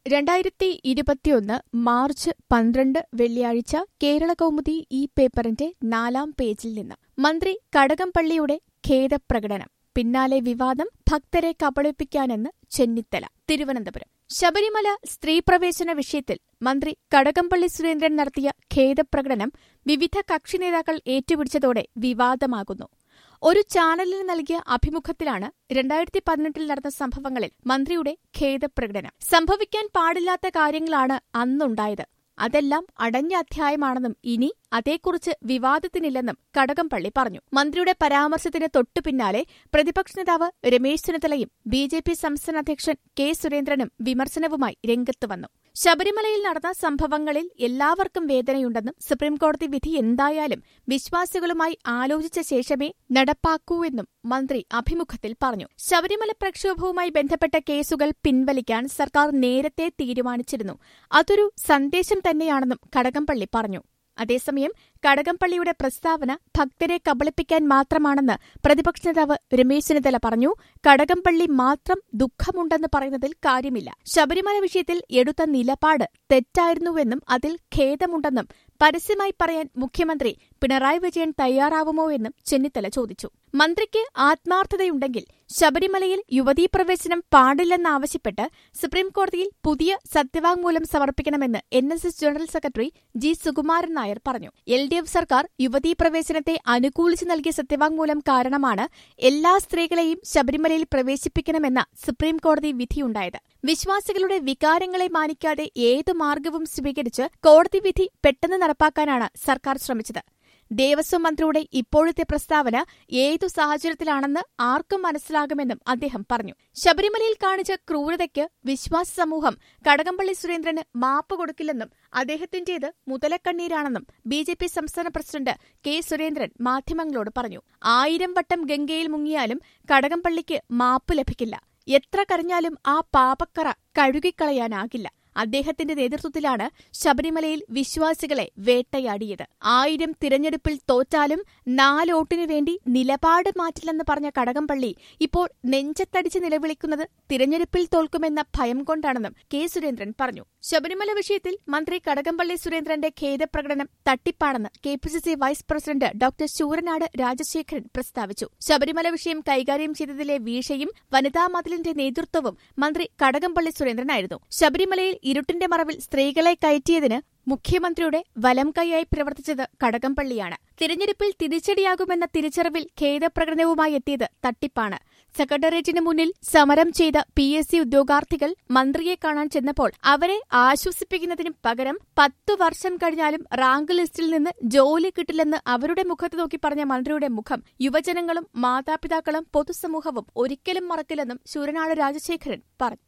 രണ്ടായിരത്തി ഇരുപത്തിയൊന്ന് മാർച്ച് പന്ത്രണ്ട് വെള്ളിയാഴ്ച കേരളകൗമുദി ഈ പേപ്പറിന്റെ നാലാം പേജിൽ നിന്ന് മന്ത്രി കടകംപള്ളിയുടെ ഖേദപ്രകടനം പിന്നാലെ വിവാദം ഭക്തരെ കബളിപ്പിക്കാനെന്ന് ചെന്നിത്തല തിരുവനന്തപുരം ശബരിമല സ്ത്രീപ്രവേശന വിഷയത്തിൽ മന്ത്രി കടകംപള്ളി സുരേന്ദ്രൻ നടത്തിയ ഖേദപ്രകടനം വിവിധ കക്ഷിനേതാക്കൾ ഏറ്റുപിടിച്ചതോടെ വിവാദമാകുന്നു ഒരു ചാനലിന് നൽകിയ അഭിമുഖത്തിലാണ് രണ്ടായിരത്തി പതിനെട്ടിൽ നടന്ന സംഭവങ്ങളിൽ മന്ത്രിയുടെ ഖേദപ്രകടനം സംഭവിക്കാൻ പാടില്ലാത്ത കാര്യങ്ങളാണ് അന്നുണ്ടായത് അതെല്ലാം അടഞ്ഞ അധ്യായമാണെന്നും ഇനി അതേക്കുറിച്ച് വിവാദത്തിനില്ലെന്നും കടകംപള്ളി പറഞ്ഞു മന്ത്രിയുടെ പരാമർശത്തിന് തൊട്ടുപിന്നാലെ പ്രതിപക്ഷ നേതാവ് രമേശ് ചെന്നിത്തലയും ബി ജെ പി സംസ്ഥാന അധ്യക്ഷൻ കെ സുരേന്ദ്രനും വിമർശനവുമായി രംഗത്ത് വന്നു ശബരിമലയിൽ നടന്ന സംഭവങ്ങളിൽ എല്ലാവർക്കും വേദനയുണ്ടെന്നും സുപ്രീംകോടതി വിധി എന്തായാലും വിശ്വാസികളുമായി ആലോചിച്ച ശേഷമേ നടപ്പാക്കൂ എന്നും മന്ത്രി അഭിമുഖത്തിൽ പറഞ്ഞു ശബരിമല പ്രക്ഷോഭവുമായി ബന്ധപ്പെട്ട കേസുകൾ പിൻവലിക്കാൻ സർക്കാർ നേരത്തെ തീരുമാനിച്ചിരുന്നു അതൊരു സന്ദേശം തന്നെയാണെന്നും കടകംപള്ളി പറഞ്ഞു അതേസമയം കടകംപള്ളിയുടെ പ്രസ്താവന ഭക്തരെ കബളിപ്പിക്കാൻ മാത്രമാണെന്ന് പ്രതിപക്ഷ നേതാവ് രമേശ് ചെന്നിത്തല പറഞ്ഞു കടകംപള്ളി മാത്രം ദുഃഖമുണ്ടെന്ന് പറയുന്നതിൽ കാര്യമില്ല ശബരിമല വിഷയത്തിൽ എടുത്ത നിലപാട് തെറ്റായിരുന്നുവെന്നും അതിൽ ഖേദമുണ്ടെന്നും പരസ്യമായി പറയാൻ മുഖ്യമന്ത്രി പിണറായി വിജയൻ തയ്യാറാവുമോ എന്നും ചെന്നിത്തല ചോദിച്ചു മന്ത്രിക്ക് ആത്മാർത്ഥതയുണ്ടെങ്കിൽ ശബരിമലയിൽ യുവതീ പ്രവേശനം പാടില്ലെന്നാവശ്യപ്പെട്ട് സുപ്രീംകോടതിയിൽ പുതിയ സത്യവാങ്മൂലം സമർപ്പിക്കണമെന്ന് N S S general secretary G Sukumaran Nair പറഞ്ഞു എൽ ഡി എഫ് സർക്കാർ യുവതീ പ്രവേശനത്തെ അനുകൂലിച്ച് നൽകിയ സത്യവാങ്മൂലം കാരണമാണ് എല്ലാ സ്ത്രീകളെയും ശബരിമലയിൽ പ്രവേശിപ്പിക്കണമെന്ന സുപ്രീംകോടതി വിധിയുണ്ടായത് വിശ്വാസികളുടെ വികാരങ്ങളെ മാനിക്കാതെ ഏതു മാർഗവും സ്വീകരിച്ച് കോടതി വിധി പെട്ടെന്ന് നടപ്പാക്കാനാണ് സർക്കാർ ശ്രമിച്ചത് ദേവസ്വം മന്ത്രിയുടെ ഇപ്പോഴത്തെ പ്രസ്താവന ഏതു സാഹചര്യത്തിലാണെന്ന് ആർക്കും മനസ്സിലാകുമെന്നും അദ്ദേഹം പറഞ്ഞു ശബരിമലയിൽ കാണിച്ച ക്രൂരതയ്ക്ക് വിശ്വാസ സമൂഹം കടകംപള്ളി സുരേന്ദ്രന് മാപ്പ് കൊടുക്കില്ലെന്നും അദ്ദേഹത്തിന്റേത് മുതലക്കണ്ണീരാണെന്നും ബി ജെ പി സംസ്ഥാന പ്രസിഡന്റ് കെ സുരേന്ദ്രൻ മാധ്യമങ്ങളോട് പറഞ്ഞു ആയിരം വട്ടം ഗംഗയിൽ മുങ്ങിയാലും കടകംപള്ളിക്ക് മാപ്പ് ലഭിക്കില്ല എത്ര കരഞ്ഞാലും ആ പാപക്കറ കഴുകിക്കളയാനാകില്ല അദ്ദേഹത്തിന്റെ നേതൃത്വത്തിലാണ് ശബരിമലയിൽ വിശ്വാസികളെ വേട്ടയാടിയത് ആയിരം തിരഞ്ഞെടുപ്പിൽ തോറ്റാലും നാലോട്ടിനു വേണ്ടി നിലപാട് മാറ്റില്ലെന്ന് പറഞ്ഞ കടകംപള്ളി ഇപ്പോൾ നെഞ്ചത്തടിച്ച് നിലവിളിക്കുന്നത് തിരഞ്ഞെടുപ്പിൽ തോൽക്കുമെന്ന ഭയം കൊണ്ടാണെന്നും കെ സുരേന്ദ്രൻ പറഞ്ഞു ശബരിമല വിഷയത്തിൽ മന്ത്രി കടകംപള്ളി സുരേന്ദ്രന്റെ ഖേദപ്രകടനം തട്ടിപ്പാണെന്ന് K P C C vice president doctor Sooranad Rajasekharan പ്രസ്താവിച്ചു ശബരിമല വിഷയം കൈകാര്യം ചെയ്തതിലെ വീഴ്ചയും വനിതാ മതിലിന്റെ നേതൃത്വവും മന്ത്രി കടകംപള്ളി സുരേന്ദ്രനായിരുന്നു ശബരിമലയിൽ ഇരുട്ടിന്റെ മറവിൽ സ്ത്രീകളെ കയറ്റിയതിന് മുഖ്യമന്ത്രിയുടെ വലം കൈയായി പ്രവർത്തിച്ചത് കടകംപള്ളിയാണ് തിരഞ്ഞെടുപ്പിൽ തിരിച്ചടിയാകുമെന്ന തിരിച്ചറിവിൽ ഖേദപ്രകടനവുമായി എത്തിയത് തട്ടിപ്പാണ് സെക്രട്ടേറിയറ്റിന് മുന്നിൽ സമരം ചെയ്ത പി എസ് സി ഉദ്യോഗാർത്ഥികൾ മന്ത്രിയെ കാണാൻ ചെന്നപ്പോൾ അവരെ ആശ്വസിപ്പിക്കുന്നതിനും പകരം പത്തു വർഷം കഴിഞ്ഞാലും റാങ്ക് ലിസ്റ്റിൽ നിന്ന് ജോലി കിട്ടില്ലെന്ന് അവരുടെ മുഖത്ത് നോക്കി പറഞ്ഞ മന്ത്രിയുടെ മുഖം യുവജനങ്ങളും മാതാപിതാക്കളും പൊതുസമൂഹവും ഒരിക്കലും മറക്കില്ലെന്നും ശൂരനാട് രാജശേഖരൻ പറഞ്ഞു